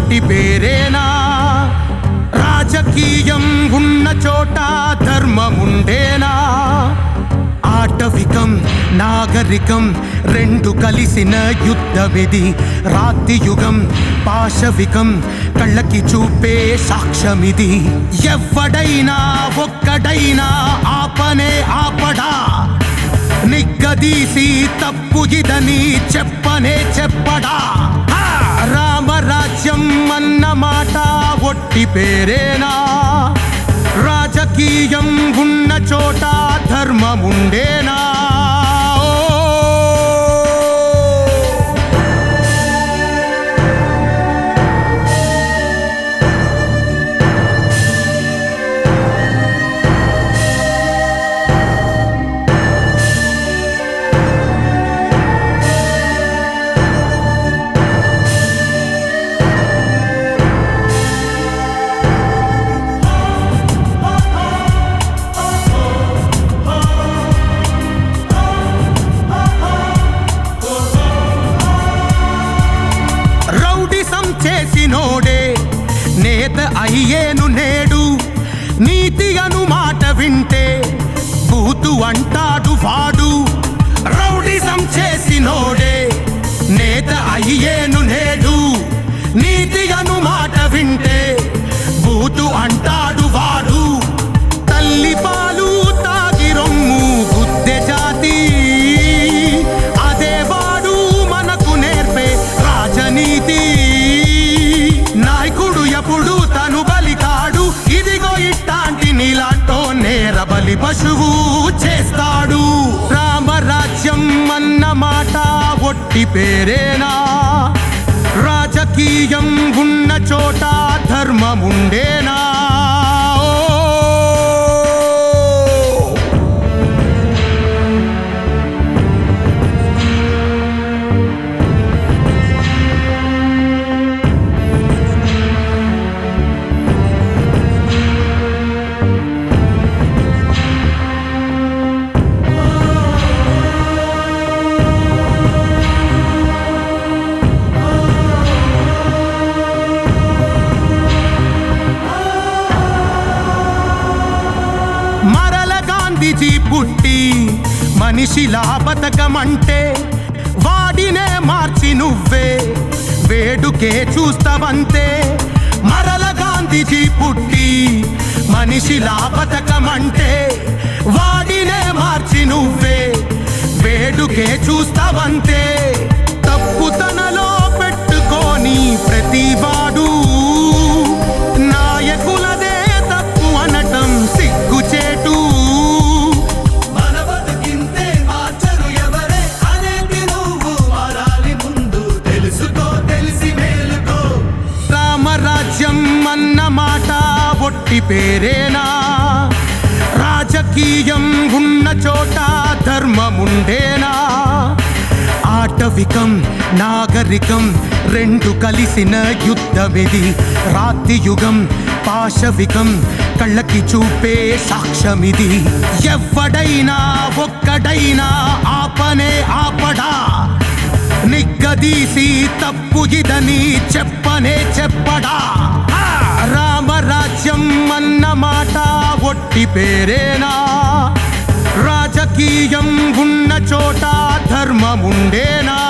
ఒట్టి పేరేనా రాజకీయం ఉన్న చోట ధర్మముండేనా ఆటవికం నాగరికం రెండు కలిసిన యుద్ధమిది రాతి యుగం పాశవికం కళ్ళకి చూపే సాక్ష్యమిది ఎవ్వడైనా ఒక్కడైనా ఆపనే ఆపడా నిగ్గదీసి తప్పు ఇదని చెప్పనే చెప్పడా ఆ! రామరాజ్యం అన్న మాట ఒట్టి పేరేనా రాజకీయం ఉన్న చోట ధర్మముండేనా ఓ! రౌడిసం చేసినోడే నేత అయ్యేను నేడు నీతి అను మాట వింటే బూతు అంటాడు వాడు రౌడిసం చేసినోడే నేత అయ్యేను నేడు నీతి అను మాట వింటే బూతు అంటాడు వాడు తల్లి పాలు తాగి రొమ్ము గుద్దె జాతి అదే వాడు మనకు నేర్పే రాజనీతి నాయకుడు ఎప్పుడు తను బలి కాడు ఇదిగో ఇట్టాంటి నీలాంటో నేర బలి పశువు చేస్తాడు రామరాజ్యం అన్న మాట ఒట్టి పేరేనా రాజకీయం ఉన్న చోట ధర్మముండేనా ఓ! మరల గాంధీజీ పుట్టి మనిషిలా బతకమంటే వాడినే మార్చి నువ్వే వేడుకే చూస్తావంతే మరల గాంధీజీ పుట్టి మనిషిలా బతకమంటే వాడినే మార్చి నువ్వే వేడుకే చూస్తావంతే తప్పు తనలో పెట్టుకొని ప్రతివాడు నాయకులదే తప్పు అనటం సిగ్గుచేటు మన బతుకింతే మార్చరు ఎవరే అనేది నువ్వు మారాలి ముందు తెలుసుకో తెలిసి మేలుకో రామరాజ్యం అన్న మాట ఒట్టి పేరేనా రాజకీయం ఉన్న చోట ధర్మముండేనా ఆటవికం నాగరికం రెండు కలిసిన యుద్ధమిది రాతి యుగం పాశవికం కళ్ళకి చూపే సాక్ష్యమిది ఎవ్వడైనా ఒక్కడైనా ఆపనే ఆపడా నిగ్గదీసి తప్పు ఇదని చెప్పనే చెప్పడా ఆ! రామరాజ్యం అన్న మాట ఒట్టి పేరేనా రాజకీయం ఉన్న చోట ధర్మముండేనా